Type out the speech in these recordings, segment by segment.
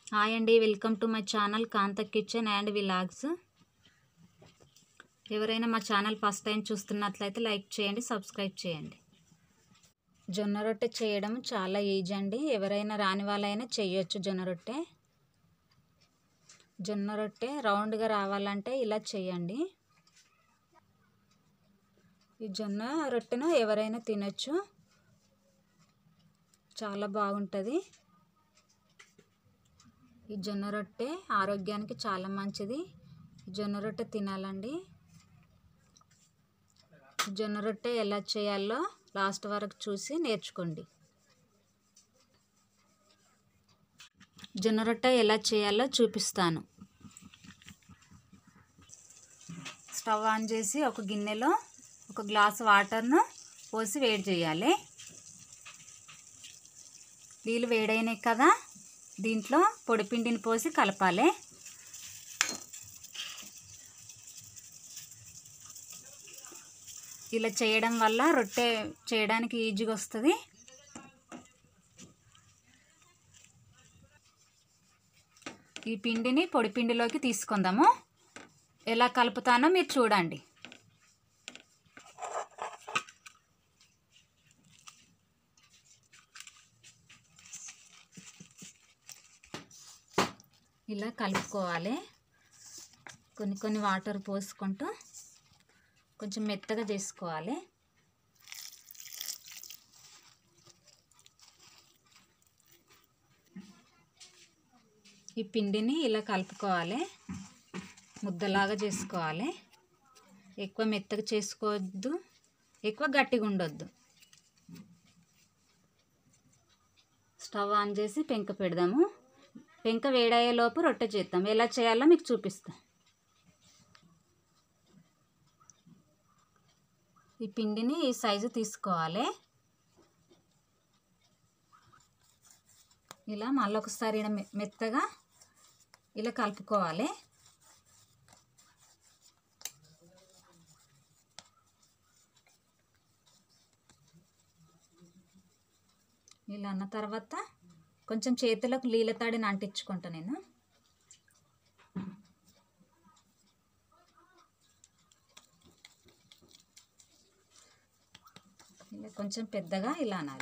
hi అండి welcome to my channel Kantha kitchen and vlogs ఎవరైనా మా ఛానల్ ఫస్ట్ టైం చూస్తున్నట్లయితే లైక్ చేయండి సబ్స్క్రైబ్ చేయండి జొన్న రొట్టె చేయడం చాలా ఈజీ అండి ఎవరైనా రాని వాళ్ళైనా చేయొచ్చు జొన్న రొట్టె జొన్న రొట్టె రౌండ్గా రావాలంటే ఇలా చేయండి ఈ జొన్న రొట్టెను ఎవరైనా తినొచ్చు చాలా బాగుంటుంది ఈ జొన్న రొట్టె ఆరోగ్యానికి చాలా మంచిది ఈ జొన్న రొట్టె తినాలండి ఈ జొన్న రొట్టె ఎలా చేయాలో లాస్ట్ వరకు చూసి నేర్చుకోండి జొన్న రొట్టె ఎలా చేయాలో చూపిస్తాను స్టవ్ ఆన్ చేసి ఒక గిన్నెలో ఒక గ్లాస్ వాటర్ను పోసి వేడి చేయాలి నీళ్ళు వేడైనాయి కదా దీంట్లో పొడిపిండిని పోసి కలపాలి ఇలా చేయడం వల్ల రొట్టె చేయడానికి ఈజీగా వస్తుంది ఈ పిండిని పొడి పిండిలోకి తీసుకుందాము ఎలా కలుపుతానో మీరు చూడండి ఇలా కలుపుకోవాలి కొన్ని కొన్ని వాటర్ పోసుకుంటూ కొంచెం మెత్తగా చేసుకోవాలి ఈ పిండిని ఇలా కలుపుకోవాలి ముద్దలాగా చేసుకోవాలి ఎక్కువ మెత్తగా చేసుకోవద్దు ఎక్కువ గట్టిగా ఉండొద్దు స్టవ్ ఆన్ చేసి పెంక పెడదాము పెంక వేడయ్యేలోపు రొట్టె చేద్దాం ఎలా చేయాలో మీకు చూపిస్తాం ఈ పిండిని ఈ సైజు తీసుకోవాలి ఇలా మళ్ళీ ఒకసారి మెత్తగా ఇలా కలుపుకోవాలి ఇలా అన్న తర్వాత కొంచెం చేతులకు నీళ్ళ తాడిని అంటించుకుంటా నేను ఇలా కొంచెం పెద్దగా ఇలా అనాలి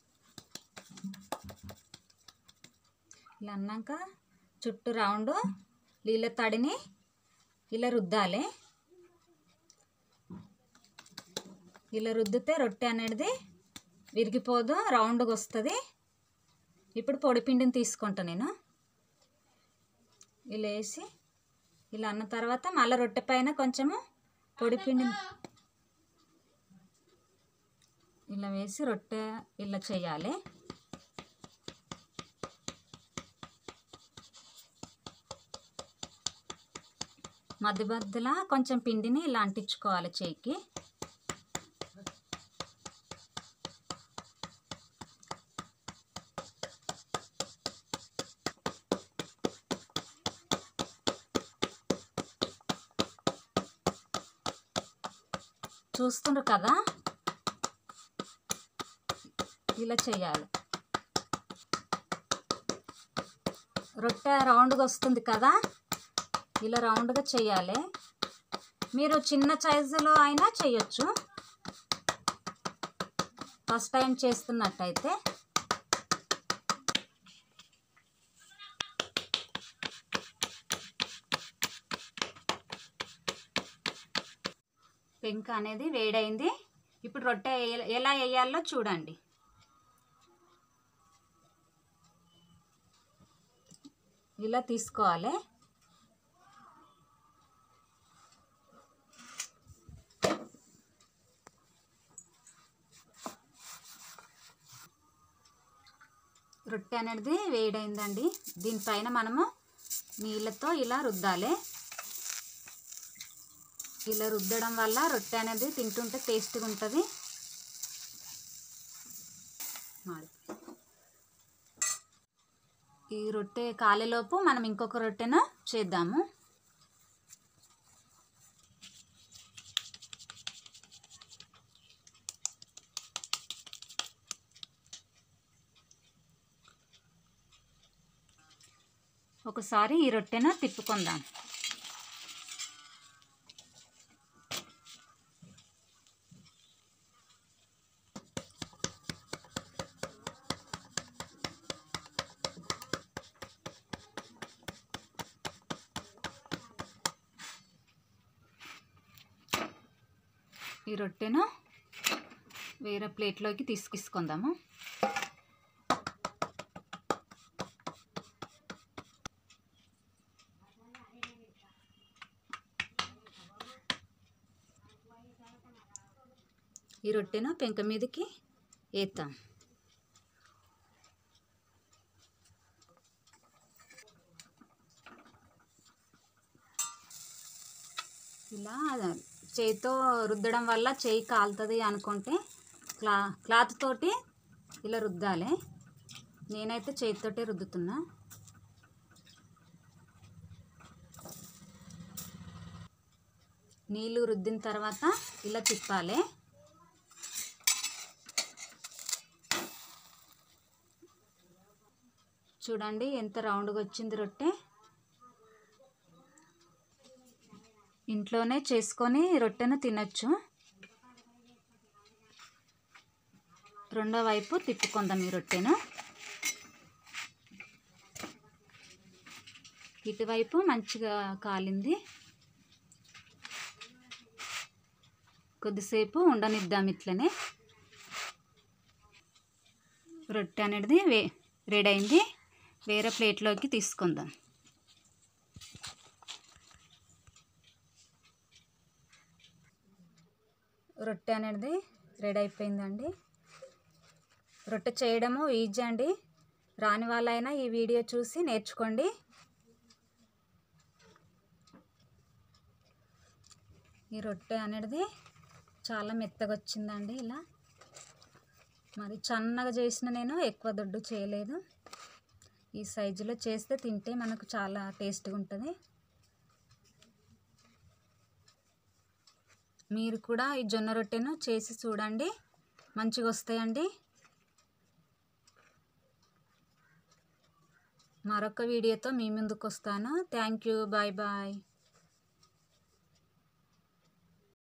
ఇలా అన్నాక చుట్టూ రౌండ్ నీళ్ళ తడిని ఇలా రుద్దాలి ఇలా రుద్దితే రొట్టె అనేది విరిగిపోదు రౌండ్గా వస్తుంది ఇప్పుడు పొడిపిండిని తీసుకుంటా నేను ఇలా వేసి ఇలా అన్న తర్వాత మళ్ళీ రొట్టె పైన కొంచెము పొడిపిండిని ఇలా వేసి రొట్టె ఇలా చేయాలి మధ్య మధ్యలో కొంచెం పిండిని ఇలా అంటించుకోవాలి చేయికి చూస్తుండ్రు కదా ఇలా చేయాలి రొట్టె రౌండ్గా వస్తుంది కదా ఇలా రౌండ్గా చేయాలి మీరు చిన్న సైజులో అయినా చేయొచ్చు ఫస్ట్ టైం చేస్తున్నట్టయితే పెంక అనేది వేడైంది ఇప్పుడు రొట్టె ఎలా వేయాలో చూడండి ఇలా తీసుకోవాలి రొట్టె అనేది వేడైందండి దీనిపైన మనము నీళ్ళతో ఇలా రుద్దాలి ఇలా రుద్దడం వల్ల రొట్టె అనేది తింటుంటే టేస్ట్గా ఉంటుంది ఈ రొట్టె కాలేలోపు మనం ఇంకొక రొట్టెను చేద్దాము ఒకసారి ఈ రొట్టెను తిప్పుకుందాం ఈ రొట్టెను వేరే ప్లేట్లోకి తీసు తీసుకుందాము ఈ రొట్టెను పెంక మీదకి వేద్దాం ఇలా చేయితో రుద్దడం వల్ల చేయి కాలుతుంది అనుకుంటే క్లా క్లాత్ తోటి ఇలా రుద్దాలి నేనైతే చేతితోటే రుద్దుతున్నా నీళ్ళు రుద్దిన తర్వాత ఇలా తిప్పాలి చూడండి ఎంత రౌండ్గా వచ్చింది రొట్టె ఇంట్లోనే చేసుకొని రొట్టెను తినొచ్చు రెండో వైపు తిప్పుకుందాం ఈ రొట్టెను ఇటువైపు మంచిగా కాలింది కొద్దిసేపు ఉండనిద్దాం ఇట్లనే రొట్టె అనేది వే రెడీ అయింది వేరే ప్లేట్లోకి తీసుకుందాం రొట్టె అనేది రెడీ అయిపోయిందండి రొట్టె చేయడము ఈజీ అండి రాని వాళ్ళైనా ఈ వీడియో చూసి నేర్చుకోండి ఈ రొట్టె అనేది చాలా మెత్తగా వచ్చిందండి ఇలా మరి సన్నగా చేసిన నేను ఎక్కువ దొడ్డు చేయలేదు ఈ సైజులో చేస్తే తింటే మనకు చాలా టేస్ట్గా ఉంటుంది మీరు కూడా ఈ జొన్న రొట్టెను చేసి చూడండి మంచిగా వస్తాయండి మరొక వీడియోతో మీ ముందుకు వస్తాను థ్యాంక్ యూ బాయ్ బాయ్